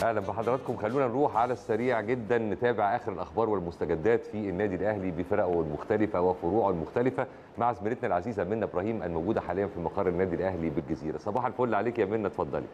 اهلا بحضراتكم خلونا نروح على السريع جدا نتابع اخر الاخبار والمستجدات في النادي الاهلي بفرقه المختلفه وفروعه المختلفه مع زميلتنا العزيزه منى ابراهيم الموجوده حاليا في مقر النادي الاهلي بالجزيره صباح الفل عليك يا منى اتفضلي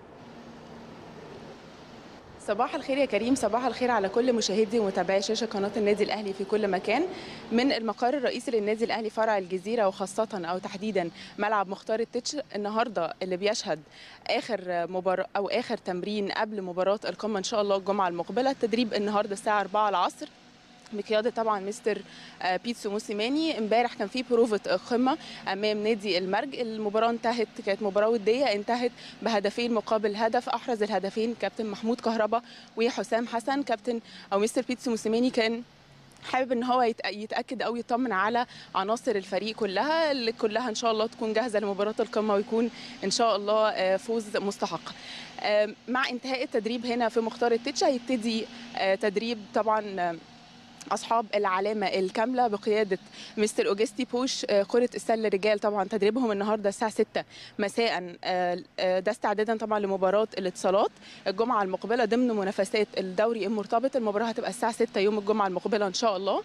صباح الخير يا كريم صباح الخير على كل مشاهدي ومتابعي شاشه قناه النادي الاهلي في كل مكان من المقر الرئيسي للنادي الاهلي فرع الجزيره وخاصه او تحديدا ملعب مختار التتش النهارده اللي بيشهد اخر مباراه او اخر تمرين قبل مباراه القمه ان شاء الله الجمعه المقبله التدريب النهارده الساعه 4 العصر بقياده طبعا مستر بيتسو موسيماني امبارح كان في بروفه قمه امام نادي المرج المباراه انتهت كانت مباراه وديه انتهت بهدفين مقابل هدف احرز الهدفين كابتن محمود كهربا وحسام حسن كابتن او مستر بيتسو موسيماني كان حابب ان هو يتاكد او يطمن على عناصر الفريق كلها اللي كلها ان شاء الله تكون جاهزه لمباراه القمه ويكون ان شاء الله فوز مستحق مع انتهاء التدريب هنا في مختار التتش هيبتدي تدريب طبعا اصحاب العلامه الكامله بقياده مستر اوجستي بوش كره السله رجال طبعا تدريبهم النهارده الساعه 6 مساء ده استعدادا طبعا لمباراه الاتصالات الجمعه المقبله ضمن منافسات الدوري المرتبط المباراه هتبقى الساعه 6 يوم الجمعه المقبله ان شاء الله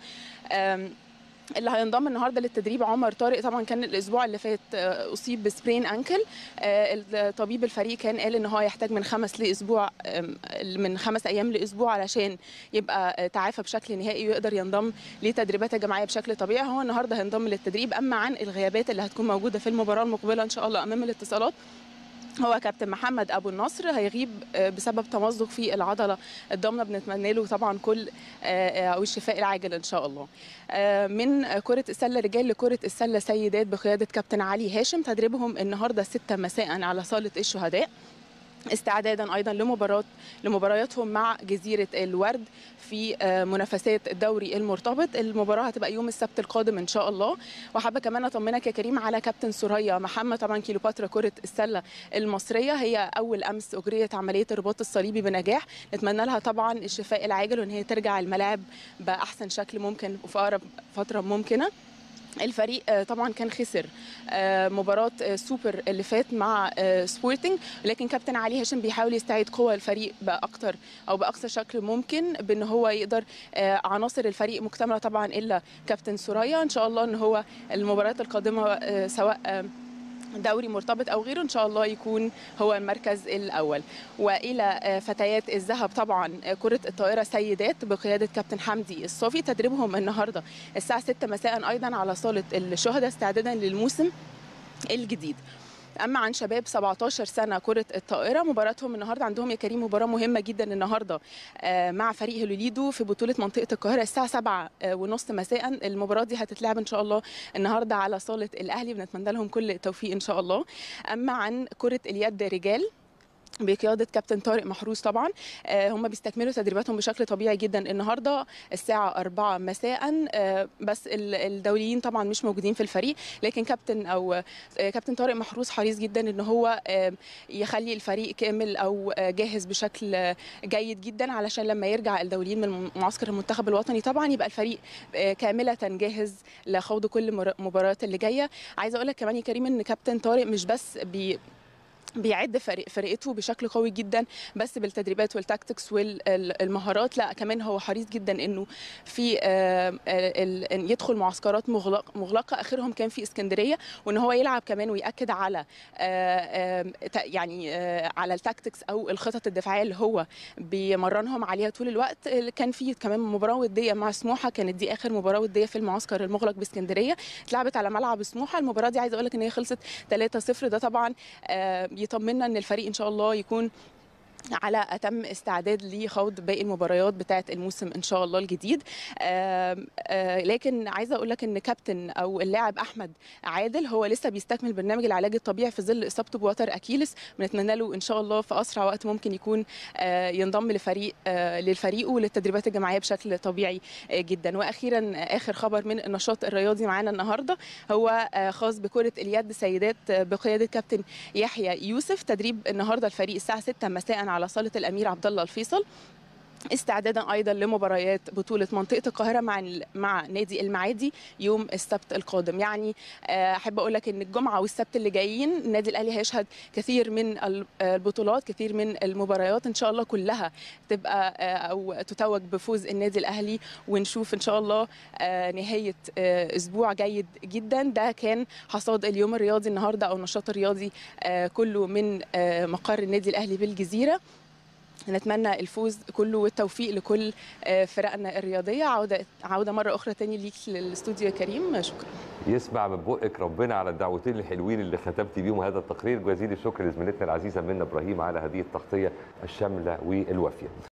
اللي هينضم النهارده للتدريب عمر طارق طبعا كان الاسبوع اللي فات اصيب بسبرين انكل طبيب الفريق كان قال ان هو يحتاج من خمس لاسبوع من خمس ايام لاسبوع علشان يبقى تعافى بشكل نهائي ويقدر ينضم لتدريبات الجماعيه بشكل طبيعي هو النهارده هينضم للتدريب اما عن الغيابات اللي هتكون موجوده في المباراه المقبله ان شاء الله امام الاتصالات هو كابتن محمد ابو النصر هيغيب بسبب تمزق في العضله الضامنه بنتمنى له طبعا كل او الشفاء العاجل ان شاء الله من كره السله رجال لكره السله سيدات بقياده كابتن علي هاشم تدريبهم النهارده 6 مساء على صاله الشهداء استعدادا ايضا لمباراه لمبارياتهم مع جزيره الورد في منافسات الدوري المرتبط المباراه هتبقى يوم السبت القادم ان شاء الله وحابه كمان اطمنك يا كريم على كابتن سوريا محمد طبعا كيلوباترا كره السله المصريه هي اول امس اجريت عمليه الرباط الصليبي بنجاح نتمنى لها طبعا الشفاء العاجل وان هي ترجع الملاعب باحسن شكل ممكن وفي اقرب فتره ممكنه الفريق طبعا كان خسر مباراه سوبر اللي فات مع سبورتنج لكن كابتن علي هاشم بيحاول يستعيد قوى الفريق باكتر او باقصى شكل ممكن بان هو يقدر عناصر الفريق مكتمله طبعا الا كابتن سوريا ان شاء الله ان هو المباريات القادمه سواء دوري مرتبط او غيره ان شاء الله يكون هو المركز الاول والى فتيات الذهب طبعا كره الطائره سيدات بقياده كابتن حمدي الصافي تدريبهم النهارده الساعه 6 مساء ايضا على صاله الشهداء استعدادا للموسم الجديد اما عن شباب 17 سنه كره الطائره مباراتهم النهارده عندهم يا كريم مباراه مهمه جدا النهارده مع فريق هلوليدو في بطوله منطقه القاهره الساعه 7 ونص مساء المباراه دي هتتلعب ان شاء الله النهارده على صاله الاهلي بنتمنى لهم كل التوفيق ان شاء الله اما عن كره اليد رجال بقياده كابتن طارق محروس طبعا آه هم بيستكملوا تدريباتهم بشكل طبيعي جدا النهارده الساعه 4 مساء آه بس الدوليين طبعا مش موجودين في الفريق لكن كابتن او آه كابتن طارق محروس حريص جدا ان هو يخلي الفريق كامل او جاهز بشكل جيد جدا علشان لما يرجع الدوليين من معسكر المنتخب الوطني طبعا يبقى الفريق كامله جاهز لخوض كل المباريات اللي جايه عايزه اقول لك كمان يا كريم ان كابتن طارق مش بس بي بيعد فريق فرقته بشكل قوي جدا بس بالتدريبات والتاكتكس والمهارات لا كمان هو حريص جدا انه في يدخل معسكرات مغلق مغلقه اخرهم كان في اسكندريه وان هو يلعب كمان وياكد على يعني على التاكتكس او الخطط الدفاعيه اللي هو بيمرنهم عليها طول الوقت كان في كمان مباراه وديه مع سموحه كانت دي اخر مباراه وديه في المعسكر المغلق باسكندريه اتلعبت على ملعب سموحه المباراه دي عايزه اقول لك ان هي خلصت 3-0 ده طبعا يطمنا ان الفريق ان شاء الله يكون على اتم استعداد لخوض باقي المباريات بتاعه الموسم ان شاء الله الجديد آآ آآ لكن عايزه اقول لك ان كابتن او اللاعب احمد عادل هو لسه بيستكمل برنامج العلاج الطبيعي في ظل اصابته بوتر اكيلس بنتمنى له ان شاء الله في اسرع وقت ممكن يكون ينضم لفريق للفريق وللتدريبات الجماعيه بشكل طبيعي جدا واخيرا اخر خبر من النشاط الرياضي معانا النهارده هو خاص بكره اليد سيدات بقياده كابتن يحيى يوسف تدريب النهارده الفريق الساعه 6 مساء على صاله الامير عبد الله الفيصل استعدادا ايضا لمباريات بطوله منطقه القاهره مع مع نادي المعادي يوم السبت القادم يعني احب اقول لك ان الجمعه والسبت اللي جايين النادي الاهلي هيشهد كثير من البطولات كثير من المباريات ان شاء الله كلها تبقى او تتوج بفوز النادي الاهلي ونشوف ان شاء الله نهايه اسبوع جيد جدا ده كان حصاد اليوم الرياضي النهارده او النشاط الرياضي كله من مقر النادي الاهلي بالجزيره نتمنى الفوز كله والتوفيق لكل فرقنا الرياضيه عوده عوده مره اخرى تاني ليك للاستوديو يا كريم شكرا يسمع من بقك ربنا على الدعوتين الحلوين اللي ختمتي بيهم هذا التقرير جزيل الشكر لزميلتنا العزيزه منى ابراهيم على هذه التغطيه الشامله والوافيه